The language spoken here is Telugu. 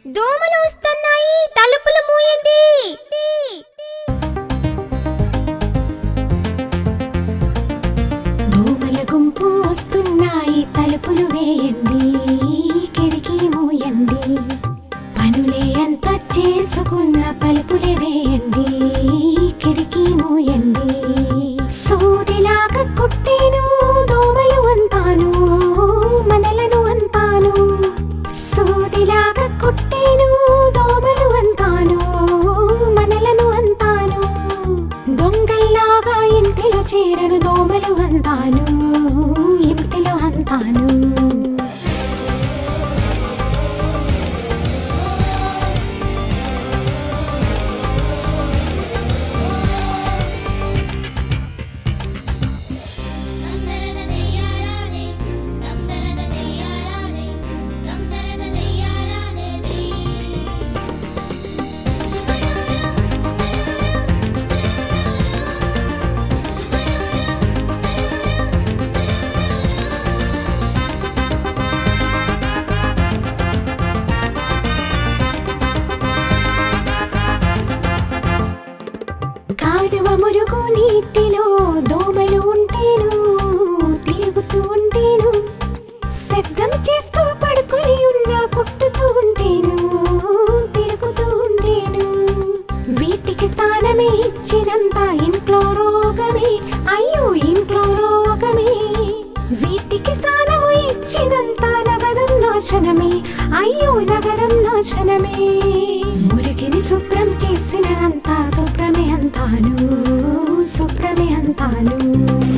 దోమలు వస్తున్నాయి తలుపులు మూయండి దోమల గుంపు వస్తున్నాయి తలుపులు వేయండి కిటికీ మూయండి పనులే అంత చేసుకున్న తలుపులే వేయండి కిటికీ మూయండి సూదిలాగా కుట్టేను దోమలు అంతాను మనలను అంతాను సూదిలాగా కుట్టేను దోమలు అంతాను మనలను అంతాను దొంగల్లాగా ఇంటిలో చేరను దోమలు అంతాను ఇంటిలో అంతాను తందరద దెయ్యారాదే తందరద దెయ్యారాదే తందరద దెయ్యారాదే దే కాలువ మురుగు నీటిలో దోమలు ఉంటేను తిరుగుతూ ఉంటేను శబ్దం చేస్తూ పడుకొని ఉన్న కుట్టుతూ ఉంటేను తిరుగుతూ ఉండేను వీటికి స్థానమే ఇచ్చినంత ఇంట్లో రోగమే అయ్యో ఇంట్లో రోగమే వీటికి స్థానము ఇచ్చినంత నగరం నాశనమే అయ్యో నగరం నాశనమే మురికిని శుభ్రం చేసిన అంతా శుభ్రమే అంతాను శుభ్రమే అంతాను